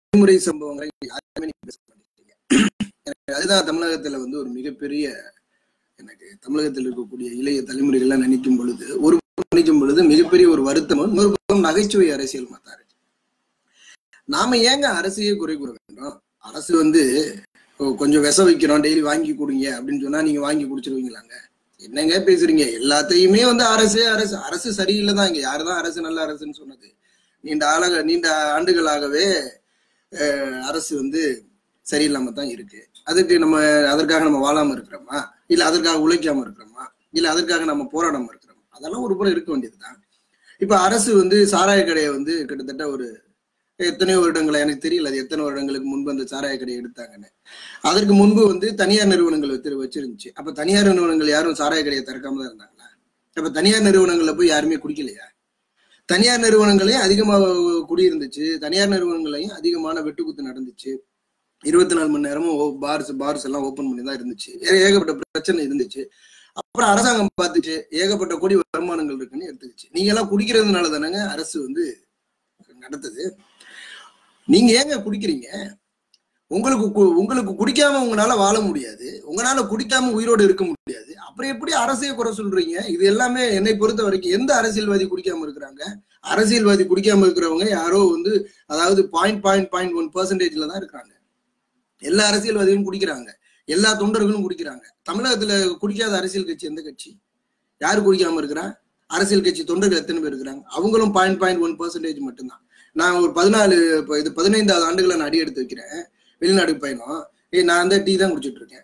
வன்முறை சம்பவங்களை யாருமே நீங்க பேச மாட்டேங்கிறீங்க எனக்கு அதுதான் தமிழகத்துல வந்து ஒரு மிகப்பெரிய எனக்கு தமிழகத்தில் இருக்கக்கூடிய இளைய தலைமுறைகள்லாம் நினைக்கும் பொழுது ஒரு பக்கம் நினைக்கும் பொழுது மிகப்பெரிய ஒரு வருத்தமும் இன்னொரு பக்கம் நகைச்சுவை அரசியல் மாத்தாரு நாம ஏங்க அரசையே குறை கூற வேண்டும் அரசு வந்து ஓ, கொஞ்சம் விஷ வைக்கிறோம் டெய்லி வாங்கி கொடுங்க அப்படின்னு சொன்னா நீங்க வாங்கி குடிச்சிருவீங்களாங்க என்னங்க பேசுறீங்க எல்லாத்தையுமே வந்து அரசு அரசு அரசு சரியில்லை தான் இங்க யாருதான் அரசு நல்ல அரசுன்னு சொன்னது நீண்ட ஆளக நீண்ட ஆண்டுகளாகவே அஹ், அரசு வந்து சரியில்லாம தான் இருக்கு அதுக்கு நம்ம அதற்காக நம்ம வாழாம இருக்கிறோமா இல்ல அதற்காக உழைக்காம இருக்கிறோமா இல்ல அதற்காக நம்ம போராடாம இருக்கிறோமா அதெல்லாம் ஒரு புறம் இருக்க வேண்டியதுதான் இப்ப அரசு வந்து சாராய கடையை வந்து கிட்டத்தட்ட ஒரு எத்தனையோ வருடங்களா எனக்கு தெரியல அது எத்தனை வருடங்களுக்கு முன்பு அந்த சாராய கடையை எடுத்தாங்கன்னு அதற்கு முன்பு வந்து தனியார் நிறுவனங்கள் வச்சு வச்சிருந்துச்சு அப்ப தனியார் நிறுவனங்கள் யாரும் சாராய கடையை திறக்காம தான் இருந்தாங்களா அப்ப தனியார் நிறுவனங்கள்ல போய் யாருமே குடிக்கலையா தனியார் நிறுவனங்களையும் அதிகமாக குடியிருந்துச்சு தனியார் நிறுவனங்களையும் அதிகமான வெட்டுக்குத்து நடந்துச்சு இருபத்தி நாலு மணி நேரமும் பார்ஸ் பார்ஸ் எல்லாம் ஓபன் பண்ணி தான் இருந்துச்சு ஏ- ஏகப்பட்ட பிரச்சனை இருந்துச்சு அப்புறம் அரசாங்கம் பார்த்துச்சு ஏகப்பட்ட கோடி வருமானங்கள் இருக்குன்னு எடுத்துக்கிச்சு நீங்க எல்லாம் குடிக்கிறதுனால தானேங்க அரசு வந்து நடத்துது நீங்க ஏங்க குடிக்கிறீங்க உங்களுக்கு கு- உங்களுக்கு குடிக்காம உங்களால வாழ முடியாது உங்களால குடிக்காம உயிரோடு இருக்க முடியாது அப்புறம் எப்படி அரசையே குறை சொல்றீங்க இது எல்லாமே என்னை பொறுத்த வரைக்கும் எந்த அரசியல்வாதி குடிக்காம இருக்கிறாங்க அரசியல்வாதி குடிக்காம இருக்கிறவங்க யாரோ வந்து அதாவது பாயிண்ட் பாயிண்ட் பாயிண்ட் ஒன் பர்சன்டேஜ்ல தான் இருக்கிறாங்க எல்லா அரசியல்வாதிகளும் குடிக்கிறாங்க எல்லா தொண்டர்களும் குடிக்கிறாங்க தமிழகத்துல குடிக்காத அரசியல் கட்சி எந்த கட்சி யாரு குடிக்காம இருக்கிறா அரசியல் கட்சி தொண்டர்கள் எத்தனை பேர் இருக்கிறாங்க அவங்களும் பாயிண்ட் பாயிண்ட் ஒன் பர்சன்டேஜ் மட்டும்தான் நான் ஒரு பதினாலு இப்போ இது பதினைந்தாவது ஆண்டுகளை நான் அடி எடுத்து வைக்கிறேன் வெளிநாடு பயணம் ஏய் நான் வந்து டீ தான் குடிச்சிட்டு இருக்கேன்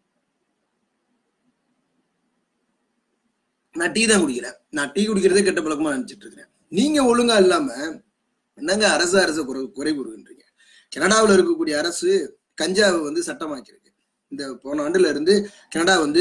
நான் டீ தான் குடிக்கிறேன் நான் டீ குடிக்கிறதே கெட்ட பழக்கமா நினைச்சிட்டு இருக்கிறேன் நீங்க ஒழுங்கா இல்லாம என்னங்க அரசு அரசு குறை குறை கூறுகின்றீங்க கனடாவில் இருக்கக்கூடிய அரசு கஞ்சாவை வந்து சட்டமாக்கியிருக்கு இந்த போன ஆண்டுல இருந்து கனடா வந்து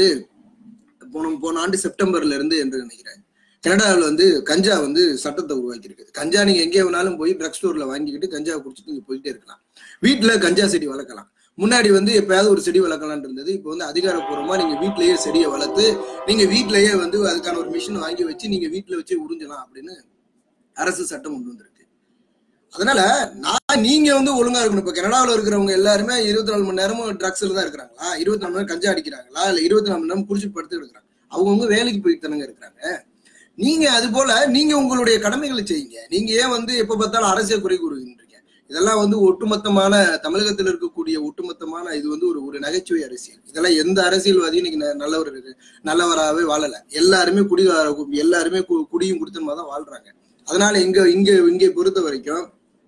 போன போன ஆண்டு செப்டம்பர்ல இருந்து என்று நினைக்கிறேன் கனடாவில் வந்து கஞ்சா வந்து சட்டத்தை உருவாக்கியிருக்கு கஞ்சா நீங்க எங்கே வேணாலும் போய் ட்ரக் ஸ்டோர்ல வாங்கிக்கிட்டு கஞ்சா குடிச்சிட்டு நீங்க போயிட்டே இருக்கலாம் வீட்டுல கஞ்சா செடி வளர்க்கலாம் முன்னாடி வந்து எப்பயாவது ஒரு செடி வளர்க்கலாம்னு இருந்தது இப்போ வந்து அதிகாரப்பூர்வமா நீங்க வீட்லயே செடியை வளர்த்து நீங்க வீட்லயே வந்து அதுக்கான ஒரு மிஷின் வாங்கி வச்சு நீங்க வீட்டுல வச்சு உறிஞ்சலாம் அப்படின்னு அரசு சட்டம் கொண்டு வந்திருக்கு அதனால நான் நீங்க வந்து ஒழுங்கா இருக்கணும் இப்ப கனடாவில் இருக்கிறவங்க எல்லாருமே இருபத்தி நாலு மணி நேரமும் ட்ரக்ஸ்ல தான் இருக்கிறாங்களா இருபத்தி நாலு மணி நேரம் கஞ்சா அடிக்கிறாங்களா இல்ல இருபத்தி நாலு மணி நேரம் குடிச்சிட்டு படுத்து இருக்கிறாங்க அவங்கவுங்க வேலைக்கு போயிட்டு தானங்க இருக்கிறாங்க நீங்க அது போல நீங்க உங்களுடைய கடமைகளை செய்யுங்க நீங்க ஏன் வந்து எப்ப பார்த்தாலும் அரசியல் குறை கூறுகின்றீங்க இதெல்லாம் வந்து ஒட்டுமொத்தமான தமிழகத்தில் இருக்கக்கூடிய ஒட்டுமொத்தமான இது வந்து ஒரு ஒரு நகைச்சுவை அரசியல் இதெல்லாம் எந்த அரசியல்வாதியும் இன்னைக்கு ந- நல்லவர் இருக்கு நல்லவராகவே வாழல எல்லாருமே குடி எல்லாருமே கு- குடியும் குடுத்தனமா தான் வாழ்றாங்க அதனால இங்க இங்க இங்கே பொறுத்த வரைக்கும்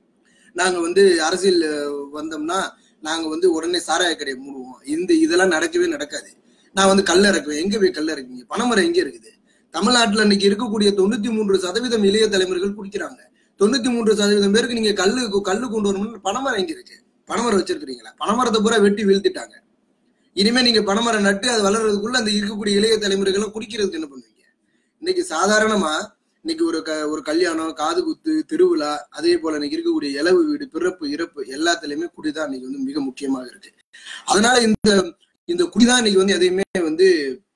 நாங்க வந்து அரசியல் அஹ், வந்தோம்னா நாங்க வந்து உடனே சாராய கடையை மூடுவோம் இந்த இதெல்லாம் நடக்கவே நடக்காது நான் வந்து கல் இறக்குவேன் எங்க போய் கல் இறக்குங்க பனைமரம் எங்க இருக்குது தமிழ்நாட்டுல இன்னைக்கு இருக்கக்கூடிய தொண்ணூத்தி மூன்று சதவீதம் இளைய தலைமுறைகள் குடிக்கிறாங்க தொண்ணூத்தி மூன்று சதவீதம் பேருக்கு நீங்க கல்லு கல்லு கொண்டு வரணும்னு பனைமரம் எங்க இருக்கு பனைமரம் வச்சிருக்கிறீங்களா பனைமரத்தை பூரா வெட்டி வீழ்த்திட்டாங்க இனிமே நீங்க பனைமரம் நட்டு அது வளர்றதுக்குள்ள அந்த இருக்கக்கூடிய இளைய தலைமுறைகளை குடிக்கிறதுக்கு என்ன பண்ணுவீங்க இன்னைக்கு சாதாரணமா இன்னைக்கு ஒரு க ஒரு கல்யாணம் காது குத்து திருவிழா அதே போல இன்னைக்கு இருக்கக்கூடிய இலவு வீடு பிறப்பு இறப்பு எல்லாத்துலயுமே குடிதான் இன்னைக்கு வந்து மிக முக்கியமாக இருக்கு அதனால இந்த இந்த குடிதான் இன்னைக்கு வந்து எதையுமே வந்து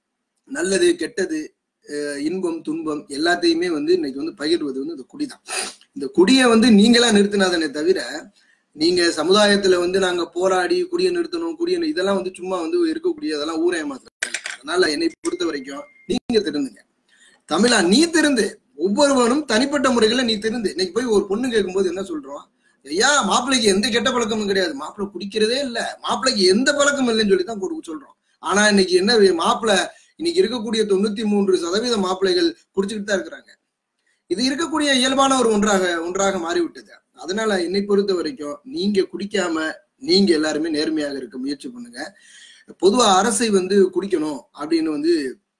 நல்லது கெட்டது அஹ் இன்பம் துன்பம் எல்லாத்தையுமே வந்து இன்னைக்கு வந்து பகிர்வது வந்து இந்த குடிதான் இந்த குடியை வந்து நீங்களா நிறுத்தினாதானே தவிர நீங்க சமுதாயத்துல வந்து நாங்க போராடி குடியை நிறுத்தணும் குடியை நி- இதெல்லாம் வந்து சும்மா வந்து இருக்கக்கூடிய அதெல்லாம் ஊரே ஏமாத்துறது அதனால என்னை பொறுத்த வரைக்கும் நீங்க திருந்துங்க தமிழா நீ திருந்து ஒவ்வொருவனும் தனிப்பட்ட முறைகளை நீ திருந்து இன்னைக்கு போய் ஒரு பொண்ணு கேட்கும்போது என்ன சொல்றோம் ஐயா மாப்பிள்ளைக்கு எந்த கெட்ட பழக்கமும் கிடையாது மாப்பிள்ளை குடிக்கிறதே இல்ல மாப்பிள்ளைக்கு எந்த பழக்கமும் இல்லைன்னு சொல்லி தான் கொடுக்க சொல்றோம் ஆனா இன்னைக்கு என்ன மாப்பிள்ளை இன்னைக்கு இருக்கக்கூடிய தொண்ணூத்தி மூன்று சதவீத மாப்பிள்ளைகள் குடிச்சுக்கிட்டு தான் இருக்கிறாங்க இது இருக்கக்கூடிய இயல்பான ஒரு ஒன்றாக ஒன்றாக மாறிவிட்டது அதனால என்னை பொறுத்த வரைக்கும் நீங்க குடிக்காம நீங்க எல்லாருமே நேர்மையாக இருக்க முயற்சி பண்ணுங்க பொதுவா அரசை வந்து குடிக்கணும் அப்படின்னு வந்து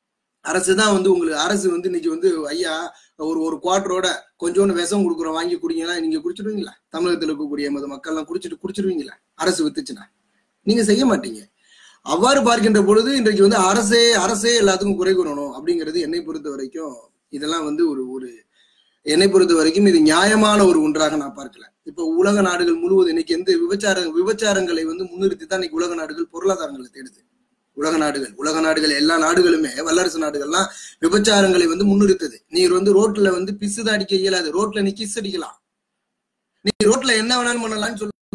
அரசு தான் வந்து உங்களுக்கு அரசு வந்து இன்னைக்கு வந்து ஐயா ஒரு ஒரு குவார்டரோட கொஞ்சோண்டு விஷம் கொடுக்குறோம் வாங்கி குடிங்கன்னா நீங்க குடிச்சிடுவீங்களா தமிழகத்தில் இருக்கக்கூடிய எமது மக்கள்லாம் குடிச்சிட்டு குடிச்சிடுவீங்களா அரசு வித்துச்சுன்னா நீங்க செய்ய மாட்டீங்க அவ்வாறு பார்க்கின்ற பொழுது இன்றைக்கு வந்து அரசே அரசே எல்லாத்துக்கும் குறை கூறணும் அப்படிங்கிறது என்னை பொறுத்த வரைக்கும் இதெல்லாம் வந்து ஒரு ஒரு என்னை பொறுத்த வரைக்கும் இது நியாயமான ஒரு ஒன்றாக நான் பார்க்கல இப்ப உலக நாடுகள் முழுவதும் இன்னைக்கு எந்த விபச்சார விபச்சாரங்களை வந்து முன்னிறுத்தி தான் இன்னைக்கு உலக நாடுகள் பொருளாதாரங்களை தேடுது உலக நாடுகள் உலக நாடுகள் எல்லா நாடுகளுமே வல்லரசு நாடுகள்லாம் விபச்சாரங்களை வந்து முன்னிறுத்தது நீ வந்து ரோட்ல வந்து பிசு தான் அடிக்க இயலாது ரோட்ல நீ கிஸ் அடிக்கலாம் நீ ரோட்ல என்ன வேணாலும் பண்ணலாம்னு சொல்லு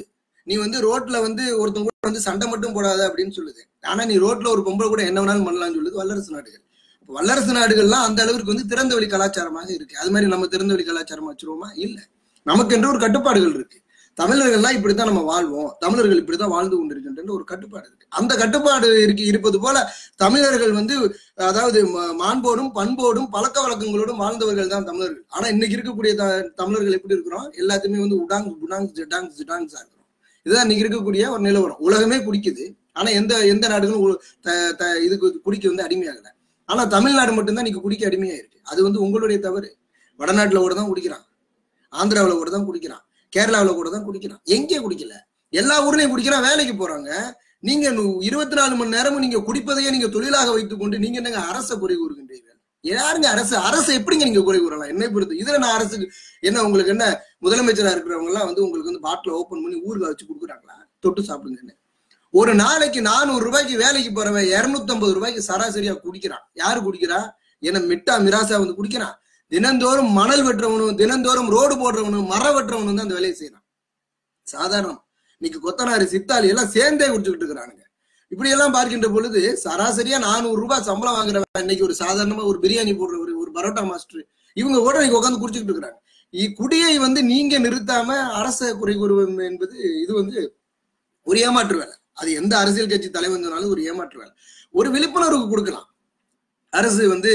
நீ வந்து ரோட்ல வந்து ஒருத்தன் கூட வந்து சண்டை மட்டும் போடாத அப்படின்னு சொல்லுது ஆனா நீ ரோட்ல ஒரு பொம்பளை கூட என்ன வேணாலும் பண்ணலாம்னு சொல்லுது வல்லரசு நாடுகள் இப்ப வல்லரசு நாடுகள்லாம் அந்த அளவுக்கு வந்து திறந்த வெளி கலாச்சாரமாக இருக்கு அது மாதிரி நம்ம திறந்த வெளி கலாச்சாரம் வச்சிருவோமா இல்ல நமக்கு என்று ஒரு கட்டுப்பாடுகள் இருக்கு தமிழர்கள்லாம் இப்படித்தான் நம்ம வாழ்வோம் தமிழர்கள் இப்படித்தான் வாழ்ந்து கொண்டிருக்கின்ற ஒரு கட்டுப்பாடு இருக்கு அந்த கட்டுப்பாடு இருக்கு இருப்பது போல தமிழர்கள் வந்து அதாவது ம- மாண்போடும் பண்போடும் பழக்க வழக்கங்களோடும் வாழ்ந்தவர்கள் தான் தமிழர்கள் ஆனா இன்னைக்கு இருக்கக்கூடிய த- தமிழர்கள் எப்படி இருக்கிறோம் எல்லாத்தையுமே வந்து உடாங் புடாங் ஜிடாங் ஜிடாங்ஸா இருக்கிறோம் இதுதான் இன்னைக்கு இருக்கக்கூடிய ஒரு நிலவரம் உலகமே குடிக்குது ஆனா எந்த எந்த நாடுகளும் உ- த- த- இதுக்கு குடிக்க வந்து அடிமையாகல ஆனா தமிழ்நாடு மட்டும்தான் இன்னைக்கு குடிக்க அடிமையா இருக்கு அது வந்து உங்களுடைய தவறு வடநாட்டுல கூட தான் குடிக்கிறான் ஆந்திராவுல கூட தான் குடிக்கிறான் கேரளாவுல கூட தான் குடிக்கிறான் எங்கே குடிக்கல எல்லா ஊர்லயும் குடிக்கிறான் வேலைக்கு போறாங்க நீங்க இருபத்தி நாலு மணி நேரமும் நீங்க குடிப்பதையே நீங்க தொழிலாக வைத்துக் கொண்டு நீங்க என்னங்க அரசை குறை கூறுகின்றீர்கள் யாருங்க அரசு அரசு எப்படிங்க நீங்க குறை கூறலாம் என்னை பொறுத்து இதுல நான் அரசுக்கு என்ன உங்களுக்கு என்ன முதலமைச்சரா இருக்கிறவங்க எல்லாம் வந்து உங்களுக்கு வந்து பாட்டில் ஓபன் பண்ணி ஊறுகாய் வச்சு கொடுக்குறாங்களா தொட்டு சாப்பிடுங்கன்னு ஒரு நாளைக்கு நானூறு ரூபாய்க்கு வேலைக்கு போறவன் இருநூத்தி ஐம்பது ரூபாய்க்கு சராசரியா குடிக்கிறான் யாரு குடிக்கிறா என்ன மிட்டா மிராசா வந்து குடிக்கிறான் தினந்தோறும் மணல் வெட்டுறவனும் தினந்தோறும் ரோடு போடுறவனும் மரம் வெட்டுறவனும் தான் அந்த வேலையை செய்யறான் சாதாரணம் இன்னைக்கு கொத்தனாரு சித்தாளி எல்லாம் சேர்ந்தே குடிச்சுக்கிட்டு இருக்கிறானுங்க இப்படி எல்லாம் பார்க்கின்ற பொழுது சராசரியா நானூறு ரூபாய் சம்பளம் வாங்குறவன் இன்னைக்கு ஒரு சாதாரணமா ஒரு பிரியாணி போடுறவர் ஒரு பரோட்டா மாஸ்டர் இவங்க கூட இன்னைக்கு உட்காந்து குடிச்சுக்கிட்டு இருக்கிறாங்க இ- குடியை வந்து நீங்க நிறுத்தாம அரச குறை கூறுவது என்பது இது வந்து ஒரு ஏமாற்று வேலை அது எந்த அரசியல் கட்சி தலைவர் சொன்னாலும் ஒரு ஏமாற்று வேலை ஒரு விழிப்புணர்வு கொடுக்கலாம் அரசு வந்து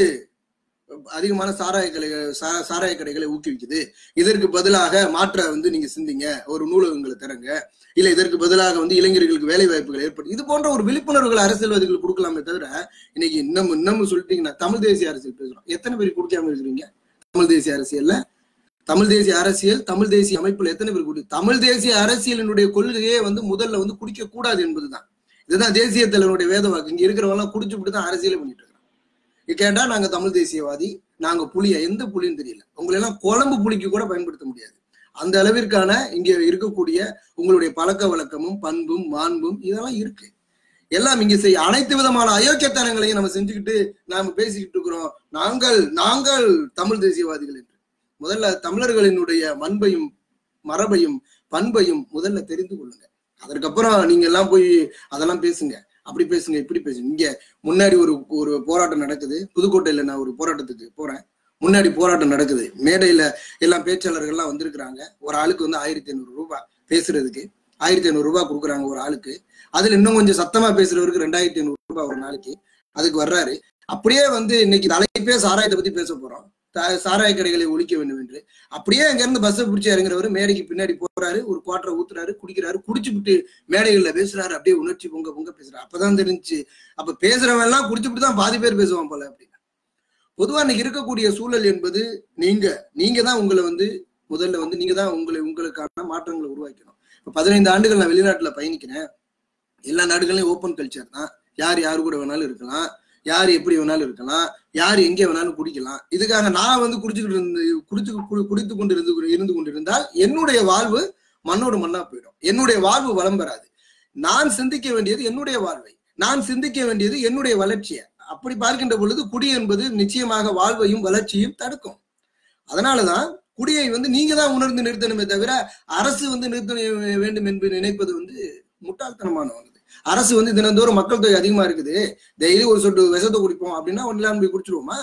அதிகமான சாராய கடைகள் சா- சாராய கடைகளை ஊக்குவிக்குது இதற்கு பதிலாக மாற்ற வந்து நீங்க சிந்திங்க ஒரு நூலகங்களை தரங்க இல்ல இதற்கு பதிலாக வந்து இளைஞர்களுக்கு வேலை வாய்ப்புகள் ஏற்படுத்தி இது போன்ற ஒரு விழிப்புணர்வுகள் அரசியல்வாதிகள் கொடுக்கலாமே தவிர இன்னைக்கு இன்னும் இன்னமும் சொல்லிட்டீங்கன்னா தமிழ் தேசிய அரசியல் பேசுறோம் எத்தனை பேர் கொடுக்காம இருக்கிறீங்க தமிழ் தேசிய அரசியல்ல தமிழ் தேசிய அரசியல் தமிழ் தேசிய அமைப்புல எத்தனை பேர் குடி தமிழ் தேசிய அரசியலினுடைய கொள்கையே வந்து முதல்ல வந்து குடிக்க கூடாது என்பதுதான் இதுதான் தேசிய தலைவருடைய வேத வாக்கு இங்க இருக்கிறவங்க எல்லாம் குடிச்சுட்டு தான் அரசியலே பண்ணிட்டு இருக்காங்க இது கேட்டா நாங்க தமிழ் தேசியவாதி நாங்க புலியா எந்த புலின்னு தெரியல உங்களை எல்லாம் குழம்பு புலிக்கு கூட பயன்படுத்த முடியாது அந்த அளவிற்கான இங்க இருக்கக்கூடிய உங்களுடைய பழக்க வழக்கமும் பண்பும் மாண்பும் இதெல்லாம் இருக்கு எல்லாம் இங்க செய்ய அனைத்து விதமான அயோக்கியத்தனங்களையும் நம்ம செஞ்சுக்கிட்டு நாம பேசிக்கிட்டு இருக்கிறோம் நாங்கள் நாங்கள் தமிழ் தேசியவாதிகள் என்று முதல்ல தமிழர்களினுடைய மண்பையும் மரபையும் பண்பையும் முதல்ல தெரிந்து கொள்ளுங்க அதற்கப்புறம் நீங்க எல்லாம் போய் அதெல்லாம் பேசுங்க அப்படி பேசுங்க இப்படி பேசுங்க இங்க முன்னாடி ஒரு ஒரு போராட்டம் நடக்குது புதுக்கோட்டையில நான் ஒரு போராட்டத்துக்கு போறேன் முன்னாடி போராட்டம் நடக்குது மேடையில எல்லாம் பேச்சாளர்கள்லாம் வந்திருக்கிறாங்க ஒரு ஆளுக்கு வந்து ஆயிரத்தி ஐநூறு ரூபாய் பேசுறதுக்கு ஆயிரத்தி ஐநூறு ரூபாய் கொடுக்குறாங்க ஒரு ஆளுக்கு அதுல இன்னும் கொஞ்சம் சத்தமா பேசுறவருக்கு ரெண்டாயிரத்தி ஐநூறு ரூபாய் ஒரு நாளைக்கு அதுக்கு வர்றாரு அப்படியே வந்து இன்னைக்கு தலைப்பே சாராயத்தை பத்தி பேச போறோம் த- சாராய கடைகளை ஒழிக்க வேண்டும் என்று அப்படியே அங்க இருந்து பஸ்ஸை பிடிச்சி இறங்குறவர் மேடைக்கு பின்னாடி போறாரு ஒரு குவாட்டரை ஊத்துறாரு குடிக்கிறாரு குடிச்சுவிட்டு மேடைகள்ல பேசுறாரு அப்படியே உணர்ச்சி பொங்க பொங்க பேசுறாரு அப்பதான் தெரிஞ்சுச்சு அப்ப பேசுறவன் எல்லாம் குடிச்சுட்டு தான் பாதி பேர் பேசுவான் போல அப்படின்னு பொதுவா இன்னைக்கு இருக்கக்கூடிய சூழல் என்பது நீங்க நீங்க தான் உங்களை வந்து முதல்ல வந்து நீங்க தான் உங்களை உங்களுக்கான மாற்றங்களை உருவாக்கணும் இப்ப பதினைந்து ஆண்டுகள் நான் வெளிநாட்டுல பயணிக்கிறேன் எல்லா நாடுகளையும் ஓப்பன் கல்ச்சர் தான் யார் யாரு கூட வேணாலும் இருக்கலாம் யார் எப்படி வேணாலும் இருக்கலாம் யார் எங்கே வேணாலும் குடிக்கலாம் இதுக்காக நான் வந்து குடிச்சுக்கிட்டு இருந்து குடிச்சு கு- குடித்து கொண்டு இருந்து இருந்து கொண்டிருந்தால் என்னுடைய வாழ்வு மண்ணோடு மண்ணா போயிடும் என்னுடைய வாழ்வு வளம் பெறாது நான் சிந்திக்க வேண்டியது என்னுடைய வாழ்வை நான் சிந்திக்க வேண்டியது என்னுடைய வளர்ச்சியை அப்படி பார்க்கின்ற பொழுது குடி என்பது நிச்சயமாக வாழ்வையும் வளர்ச்சியும் தடுக்கும் அதனாலதான் குடியை வந்து நீங்க தான் உணர்ந்து நிறுத்தணுமே தவிர அரசு வந்து நிறுத்த வேண்டும் என்று நினைப்பது வந்து முட்டாள்தனமான ஒன்று அரசு வந்து தினந்தோறும் மக்கள் தொகை அதிகமா இருக்குது டெய்லி ஒரு சொட்டு விஷத்தை குடிப்போம் அப்படின்னா ஒன்றிலாம் போய் குடிச்சிருவோமா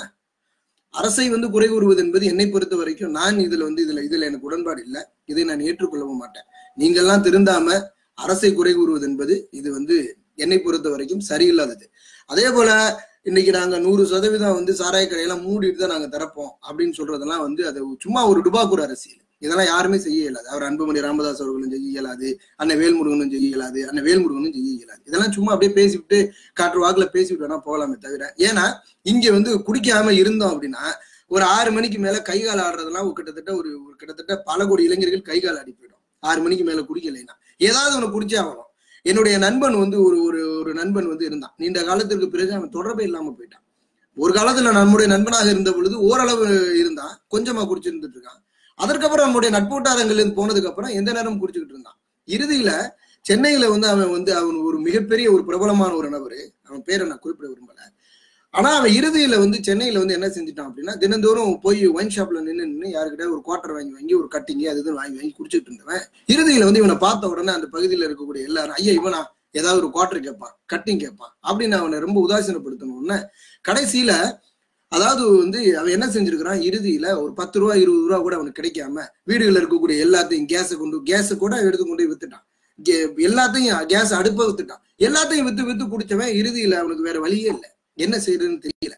அரசை வந்து குறை கூறுவது என்பது என்னை பொறுத்த வரைக்கும் நான் இதுல வந்து இதுல இதுல எனக்கு உடன்பாடு இல்லை இதை நான் ஏற்றுக்கொள்ளவும் மாட்டேன் நீங்கெல்லாம் திருந்தாம அரசை குறை கூறுவது என்பது இது வந்து என்னை பொறுத்த வரைக்கும் சரியில்லாதது அதே போல இன்னைக்கு நாங்க நூறு சதவீதம் வந்து சாராய கடையெல்லாம் மூடிட்டு தான் நாங்க திறப்போம் அப்படின்னு சொல்றதெல்லாம் வந்து அது சும்மா ஒரு டுபாக்கூர் அரசியல் இதெல்லாம் யாருமே செய்ய இயலாது அவர் அன்புமணி ராமதாஸ் அவர்களும் செய்ய இயலாது அண்ணன் வேல்முருகனும் செய்ய இயலாது அண்ணன் வேல்முருகனும் செய்ய இயலாது இதெல்லாம் சும்மா அப்படியே பேசிவிட்டு காற்று வாக்குல பேசிவிட்டு வேணா போகலாமே தவிர ஏன்னா இங்க வந்து குடிக்காம இருந்தோம் அப்படின்னா ஒரு ஆறு மணிக்கு மேல கை கால் ஆடுறதெல்லாம் ஒரு கிட்டத்தட்ட ஒரு ஒரு கிட்டத்தட்ட பல கோடி இளைஞர்கள் கை கால் ஆடி போயிடும் ஆறு மணிக்கு மேல குடிக்கலைன்னா ஏதாவது ஒண்ணு குடிச்சே ஆகணும் என்னுடைய நண்பன் வந்து ஒரு ஒரு ஒரு நண்பன் வந்து இருந்தான் நீண்ட காலத்திற்கு பிறகு அவன் தொடர்பே இல்லாம போயிட்டான் ஒரு காலத்துல நம்முடைய நண்பனாக இருந்த பொழுது ஓரளவு இருந்தான் கொஞ்சமா குடிச்சிருந்துட்டு இருக்கான் அதற்கப்புறம் நம்முடைய நட்பூட்டாரங்கள்ல இருந்து போனதுக்கு அப்புறம் எந்த நேரமும் குடிச்சுக்கிட்டு இருந்தான் இறுதியில சென்னையில வந்து அவன் வந்து அவன் ஒரு மிகப்பெரிய ஒரு பிரபலமான ஒரு நபரு அவன் பேரை நான் குறிப்பிட விரும்பல ஆனா அவன் இறுதியில வந்து சென்னையில வந்து என்ன செஞ்சுட்டான் அப்படின்னா தினந்தோறும் போய் ஒயின் ஷாப்ல நின்று நின்று யாருக்கிட்ட ஒரு குவார்டர் வாங்கி வாங்கி ஒரு கட்டிங்க அது இதுன்னு வாங்கி வாங்கி குடிச்சிட்டு இருந்தவன் இறுதியில வந்து இவனை பார்த்த உடனே அந்த பகுதியில இருக்கக்கூடிய எல்லாரும் ஐயா இவனா ஏதாவது ஒரு குவார்டர் கேட்பான் கட்டிங் கேட்பான் அப்படின்னு அவனை ரொம்ப உதாசீனப்படுத்தணும்னு கடைசியில அதாவது வந்து அவன் என்ன செஞ்சிருக்கிறான் இறுதியில ஒரு பத்து ரூபா இருபது ரூபா கூட அவனுக்கு கிடைக்காம வீடுகளில் இருக்கக்கூடிய எல்லாத்தையும் கேஸை கொண்டு கேஸை கூட எடுத்து கொண்டு போய் வித்துட்டான் கே- எல்லாத்தையும் கேஸ் அடுப்பை வித்துட்டான் எல்லாத்தையும் வித்து வித்து குடிச்சவன் இறுதியில அவனுக்கு வேற வழியே இல்லை என்ன செய்யறதுன்னு தெரியல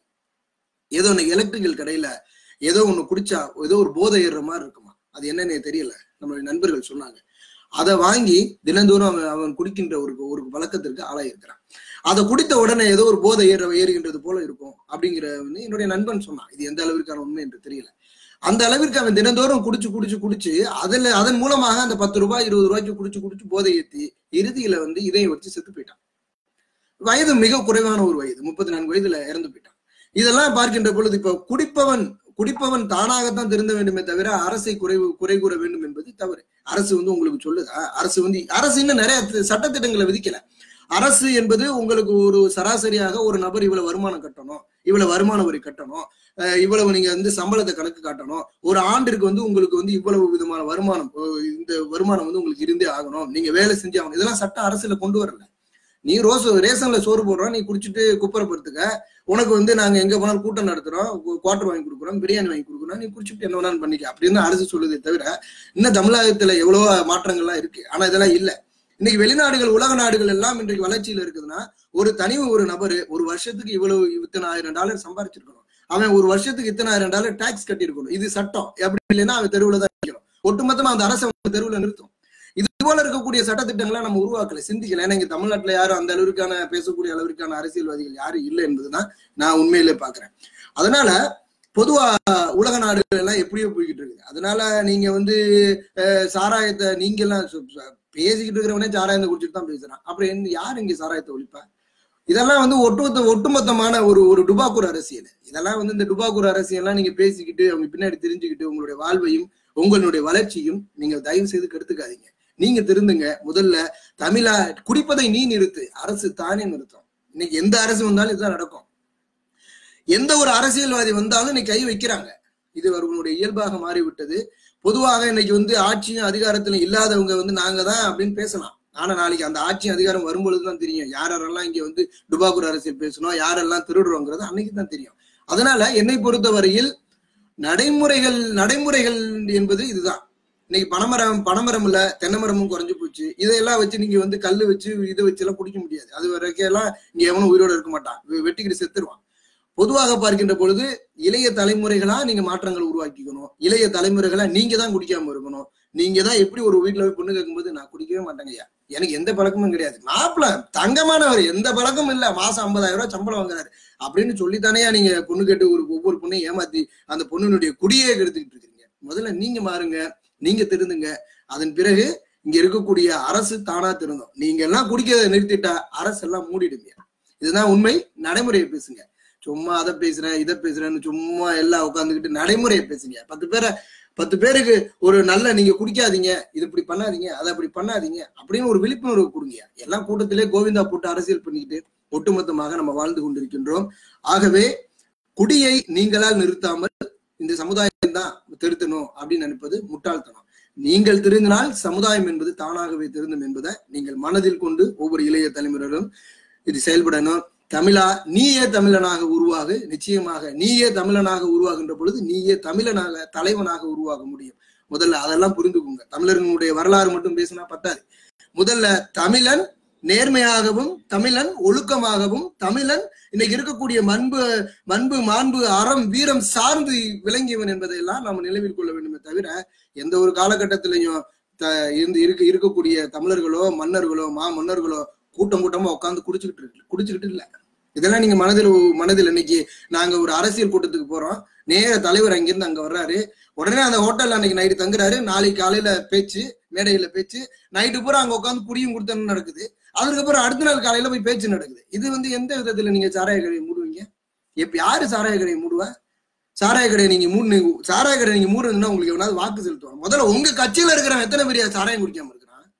ஏதோ ஒன்று எலக்ட்ரிக்கல் கடையில ஏதோ ஒண்ணு குடிச்சா ஏதோ ஒரு போதை ஏறுற மாதிரி இருக்குமா அது என்னன்னு தெரியல நம்மளுடைய நண்பர்கள் சொன்னாங்க அதை வாங்கி தினந்தோறும் அவன் அவன் குடிக்கின்ற ஒரு ஒரு பழக்கத்திற்கு ஆளாயிருக்கிறான் அதை குடித்த உடனே ஏதோ ஒரு போதை ஏற ஏறுகின்றது போல இருக்கும் அப்படிங்கிற வந்து என்னுடைய நண்பன் சொன்னான் இது எந்த அளவிற்கான உண்மை என்று தெரியல அந்த அளவிற்கு அவன் தினந்தோறும் குடிச்சு குடிச்சு குடிச்சு அதுல அதன் மூலமாக அந்த பத்து ரூபாய் இருபது ரூபாய்க்கு குடிச்சு குடிச்சு போதை ஏத்தி இறுதியில வந்து இதயம் வச்சு செத்து போயிட்டான் வயது மிக குறைவான ஒரு வயது முப்பத்தி நான்கு வயதுல இறந்து போயிட்டான் இதெல்லாம் பார்க்கின்ற பொழுது இப்ப குடிப்பவன் குடிப்பவன் தானாகத்தான் திருந்த வேண்டுமே தவிர அரசை குறைவு குறை கூற வேண்டும் என்பது தவறு அரசு வந்து உங்களுக்கு சொல்லுதா அரசு வந்து அரசு இன்னும் நிறைய தி- சட்டத்திட்டங்களை விதிக்கல அரசு என்பது உங்களுக்கு ஒரு சராசரியாக ஒரு நபர் இவ்வளவு வருமானம் கட்டணும் இவ்வளவு வருமான வரி கட்டணும் அஹ் இவ்வளவு நீங்க வந்து சம்பளத்தை கணக்கு காட்டணும் ஒரு ஆண்டிற்கு வந்து உங்களுக்கு வந்து இவ்வளவு விதமான வருமானம் அஹ் இந்த வருமானம் வந்து உங்களுக்கு இருந்தே ஆகணும் நீங்க வேலை செஞ்சு ஆகணும் இதெல்லாம் சட்டம் அரசுல கொண்டு வரல நீ ரோஸ் ரேஷன்ல சோறு போடுறோம் நீ குடிச்சிட்டு குப்பரப்படுத்துக்க உனக்கு வந்து நாங்க எங்க போனாலும் கூட்டம் நடத்துறோம் குவார்டர் வாங்கி கொடுக்குறோம் பிரியாணி வாங்கி கொடுக்குறோம் நீ குடிச்சிட்டு என்ன வேணாலும் பண்ணிக்க அப்படின்னு அரசு சொல்லுதே தவிர இன்னும் தமிழகத்துல எவ்வளவோ மாற்றங்கள்லாம் இருக்கு ஆனா இதெல்லாம் இல்ல இன்னைக்கு வெளிநாடுகள் உலக நாடுகள் எல்லாம் இன்றைக்கு வளர்ச்சியில இருக்குதுன்னா ஒரு தனி ஒரு நபர் ஒரு வருஷத்துக்கு இவ்வளவு இத்தனை ஆயிரம் டாலர் சம்பாரிச்சிருக்கணும் அவன் ஒரு வருஷத்துக்கு இத்தனை ஆயிரம் டாலர் டாக்ஸ் கட்டியிருக்கணும் இது சட்டம் அப்படி இல்லைன்னா அவன் தெருவுல தான் இருக்கணும் ஒட்டுமொத்தமா அந்த அரசு அவன் தெருவுல நிறுத்தும் இது போல இருக்கக்கூடிய சட்டத்திட்டங்களை நம்ம உருவாக்கல சிந்திக்கல ஏன்னா இங்க தமிழ்நாட்டுல யாரும் அந்த அளவிற்கான பேசக்கூடிய அளவிற்கான அரசியல்வாதிகள் யாரும் இல்லை என்பதுதான் நான் உண்மையிலே பாக்குறேன் அதனால பொதுவா உலக நாடுகள் எல்லாம் எப்படியோ போய்கிட்டு இருக்கு அதனால நீங்க வந்து அஹ், சாராயத்தை நீங்க எல்லாம் சு- சு- பேசிக்கிட்டு இருக்கிறவனே சாராயத்தை குடிச்சிட்டு தான் பேசுறான் அப்புறம் என்ன யார் இங்க சாராயத்தை ஒழிப்பா இதெல்லாம் வந்து ஒட்டுமொத்த ஒட்டுமொத்தமான ஒரு ஒரு டுபாக்கூர் அரசியல் இதெல்லாம் வந்து இந்த டுபாக்கூர் அரசியல்லாம் நீங்க பேசிக்கிட்டு அவங்க பின்னாடி தெரிஞ்சுக்கிட்டு உங்களுடைய வாழ்வையும் உங்களுடைய வளர்ச்சியும் நீங்க தயவு செய்து கெடுத்துக்காதீங்க நீங்க திருந்துங்க முதல்ல தமிழா குடிப்பதை நீ நிறுத்து அரசு தானே நிறுத்தும் இன்னைக்கு எந்த அரசு வந்தாலும் இதுதான் நடக்கும் எந்த ஒரு அரசியல்வாதி வந்தாலும் இன்னைக்கு கை வைக்கிறாங்க இது அவர்களுடைய இயல்பாக மாறிவிட்டது பொதுவாக இன்னைக்கு வந்து ஆட்சியும் அதிகாரத்திலும் இல்லாதவங்க வந்து நாங்க தான் அப்படின்னு பேசலாம் ஆனா நாளைக்கு அந்த ஆட்சி அதிகாரம் வரும்பொழுது தான் தெரியும் யார் யாரெல்லாம் இங்க வந்து டுபாக்கூர் அரசியல் பேசணும் யாரெல்லாம் திருடுறோங்கிறது அன்னைக்கு தான் தெரியும் அதனால என்னை பொறுத்த வரையில் நடைமுறைகள் நடைமுறைகள் என்பது இதுதான் இன்னைக்கு பனைமரம் பனைமரம் இல்ல தென்னைமரமும் குறைஞ்சு போச்சு இதையெல்லாம் வச்சு நீங்க வந்து கல்லு வச்சு இதை வச்சு எல்லாம் குடிக்க முடியாது அது வரைக்கும் எல்லாம் இங்க எவனும் உயிரோட இருக்க மாட்டான் வெ- வெட்டிக்கிட்டு செத்துருவான் பொதுவாக பார்க்கின்ற பொழுது இளைய தலைமுறைகளா நீங்க மாற்றங்கள் உருவாக்கிக்கணும் இளைய தலைமுறைகளா நீங்க தான் குடிக்காம இருக்கணும் நீங்க தான் எப்படி ஒரு வீட்டுல போய் பொண்ணு கேட்கும்போது நான் குடிக்கவே மாட்டேங்கய்யா எனக்கு எந்த பழக்கமும் கிடையாது மாப்பிள தங்கமானவர் எந்த பழக்கமும் இல்ல மாசம் ஐம்பதாயிரம் ரூபாய் சம்பளம் வாங்குறாரு அப்படின்னு சொல்லித்தானேயா நீங்க பொண்ணு கேட்டு ஒரு ஒவ்வொரு பொண்ணையும் ஏமாத்தி அந்த பொண்ணுனுடைய குடியே கெடுத்துக்கிட்டு இருக்கீங்க முதல்ல நீங்க மாறுங்க நீங்க திருந்துங்க அதன் பிறகு இங்க இருக்கக்கூடிய அரசு தானா திருந்தும் நீங்க எல்லாம் குடிக்கிறத நிறுத்திட்டா அரசு எல்லாம் மூடிடுங்க இதுதான் உண்மை நடைமுறையை பேசுங்க சும்மா அதை பேசுறேன் இதை பேசுறேன்னு சும்மா எல்லாம் உட்காந்துக்கிட்டு நடைமுறையை பேசுங்க பத்து பேரை பத்து பேருக்கு ஒரு நல்ல நீங்க குடிக்காதீங்க இது இப்படி பண்ணாதீங்க அதை அப்படி பண்ணாதீங்க அப்படின்னு ஒரு விழிப்புணர்வு கொடுங்க எல்லாம் கூட்டத்திலே கோவிந்தா போட்டு அரசியல் பண்ணிக்கிட்டு ஒட்டுமொத்தமாக நம்ம வாழ்ந்து கொண்டிருக்கின்றோம் ஆகவே குடியை நீங்களால் நிறுத்தாமல் இந்த சமுதாயம் தான் திருத்தணும் அப்படின்னு நினைப்பது முட்டாள்தனம் நீங்கள் திருந்தினால் சமுதாயம் என்பது தானாகவே திருந்தும் என்பதை நீங்கள் மனதில் கொண்டு ஒவ்வொரு இளைய தலைமுறையிலும் இது செயல்படணும் தமிழா நீயே தமிழனாக உருவாகு நிச்சயமாக நீயே தமிழனாக உருவாகின்ற பொழுது நீயே தமிழனாக தலைவனாக உருவாக முடியும் முதல்ல அதெல்லாம் புரிந்துக்குங்க தமிழர்களுடைய வரலாறு மட்டும் பேசினா பத்தாது முதல்ல தமிழன் நேர்மையாகவும் தமிழன் ஒழுக்கமாகவும் தமிழன் இன்னைக்கு இருக்கக்கூடிய மண்பு மண்பு மாண்பு அறம் வீரம் சார்ந்து விளங்கியவன் என்பதையெல்லாம் நாம் நினைவில் கொள்ள வேண்டுமே தவிர எந்த ஒரு காலகட்டத்திலையும் த- இருந்து இருக்க இருக்கக்கூடிய தமிழர்களோ மன்னர்களோ மா மன்னர்களோ கூட்டம் கூட்டமா உட்கார்ந்து குடிச்சுக்கிட்டு இருக்கு குடிச்சுக்கிட்டு இல்ல இதெல்லாம் நீங்க மனதில் மனதில் இன்னைக்கு நாங்க ஒரு அரசியல் கூட்டத்துக்கு போறோம் நேர தலைவர் அங்கிருந்து அங்க வர்றாரு உடனே அந்த ஹோட்டல்ல அன்னைக்கு நைட்டு தங்குறாரு நாளைக்கு காலையில பேச்சு மேடையில பேச்சு நைட்டு பூரா அங்க உட்காந்து குடியும் கொடுத்தனும் நடக்குது அதுக்கப்புறம் அடுத்த நாள் காலையில போய் பேச்சு நடக்குது இது வந்து எந்த விதத்துல நீங்க சாராய கடையை மூடுவீங்க எப்ப யாரு சாராய கடையை மூடுவா சாராய கடையை நீங்க மூடு சாராய கடையை நீங்க மூடுறதுன்னா உங்களுக்கு எவனாவது வாக்கு செலுத்துவாங்க முதல்ல உங்க கட்சியில இருக்கிறவன் எத்தனை பெரிய சாராயம் குடிக்காம இருக்கிறான்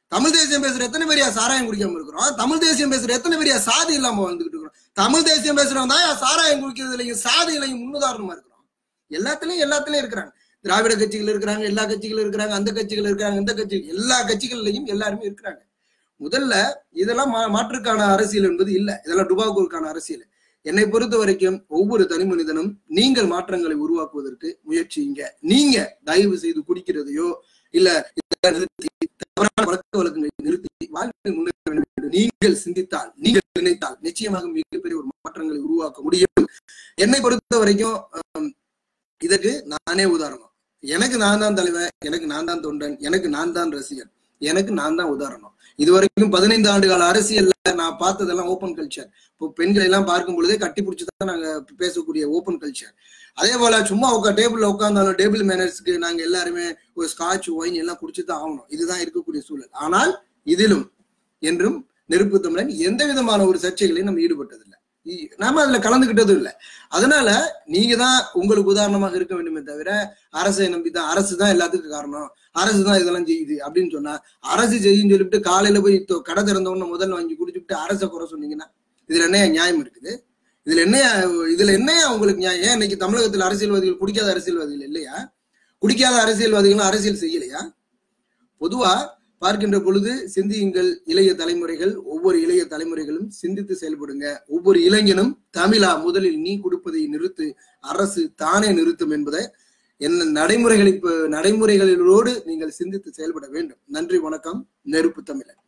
தமிழ் தேசியம் பேசுற எத்தனை பேரியா சாராயம் குடிக்காம இருக்கிறோம் தமிழ் தேசியம் பேசுற எத்தனை பேரியா சாதி இல்லாம வந்துகிட்டு இருக்கிறோம் தமிழ் தேசியம் பேசுறவங்க தான் சாராயம் குடிக்கிறதுலையும் சாதியிலையும் முன்னுதாரணமா இருக்கிறோம் எல்லாத்துலயும் எல்லாத்துலயும் இருக்கிறாங்க திராவிட கட்சிகள் இருக்கிறாங்க எல்லா கட்சிகளும் இருக்கிறாங்க அந்த கட்சிகள் இருக்கிறாங்க இந்த கட்சி எல்லா கட்சிகள்லையும் எல்லாருமே இருக்கிறாங்க முதல்ல இதெல்லாம் மா- மாற்றுக்கான அரசியல் என்பது இல்ல இதெல்லாம் டுபாக்கூருக்கான அரசியல் என்னை பொறுத்த வரைக்கும் ஒவ்வொரு தனி மனிதனும் நீங்கள் மாற்றங்களை உருவாக்குவதற்கு முயற்சிங்க நீங்க தயவு செய்து குடிக்கிறதையோ இல்ல இதை நிறுத்தி தவறான பழக்க வழக்கங்களை நிறுத்தி வாழ்வில் முன்னேற வேண்டும் என்று நீங்கள் சிந்தித்தால் நீங்கள் நினைத்தால் நிச்சயமாக மிகப்பெரிய ஒரு மாற்றங்களை உருவாக்க முடியும் என்னை பொறுத்த வரைக்கும் ஆம், இதற்கு நானே உதாரணம் எனக்கு நான் தான் தலைவன் எனக்கு நான் தான் தொண்டன் எனக்கு நான் தான் ரசிகன் எனக்கு நான் தான் உதாரணம் இதுவரைக்கும் பதினைந்து ஆண்டு கால அரசியல்ல நான் பார்த்ததெல்லாம் ஓப்பன் கல்ச்சர் இப்போ பெண்களை எல்லாம் பார்க்கும் பொழுதே கட்டி பிடிச்சி தான் நாங்க பேசக்கூடிய ஓப்பன் கல்ச்சர் அதே போல சும்மா உட்கா டேபிள்ல உட்காந்தாலும் டேபிள் மேனர்ஸ்க்கு நாங்க எல்லாருமே ஒரு ஸ்காட்ச் ஒயின் எல்லாம் குடிச்சு தான் ஆகணும் இதுதான் இருக்கக்கூடிய சூழல் ஆனால் இதிலும் என்றும் நெருப்பு தமிழன் எந்த விதமான ஒரு சர்ச்சைகளையும் நம்ம ஈடுபட்டதில்லை இ- நாம அதுல கலந்துகிட்டதும் இல்லை அதனால நீங்க தான் உங்களுக்கு உதாரணமாக இருக்க வேண்டுமே தவிர அரசை நம்பி தான் அரசு தான் எல்லாத்துக்கும் காரணம் அரசு தான் இதெல்லாம் செய்யுது அப்படின்னு சொன்னா அரசு செய்யுன்னு சொல்லிட்டு காலையில போய் தொ- கடை திறந்த உடனே முதல்ல வாங்கி குடிச்சுட்டு அரசை குறை சொன்னீங்கன்னா இதுல என்ன நியாயம் இருக்குது இதுல என்ன இதுல என்னையா உங்களுக்கு நியாயம் ஏன் இன்னைக்கு தமிழகத்துல அரசியல்வாதிகள் குடிக்காத அரசியல்வாதிகள் இல்லையா குடிக்காத அரசியல்வாதிகளும் அரசியல் செய்யலையா பொதுவா பார்க்கின்ற பொழுது சிந்தியுங்கள் இளைய தலைமுறைகள் ஒவ்வொரு இளைய தலைமுறைகளும் சிந்தித்து செயல்படுங்க ஒவ்வொரு இளைஞனும் தமிழா முதலில் நீ கொடுப்பதை நிறுத்து அரசு தானே நிறுத்தும் என்பதை என்ன நடைமுறைகளை நடைமுறைகளோடு நீங்கள் சிந்தித்து செயல்பட வேண்டும் நன்றி வணக்கம் நெருப்பு தமிழன்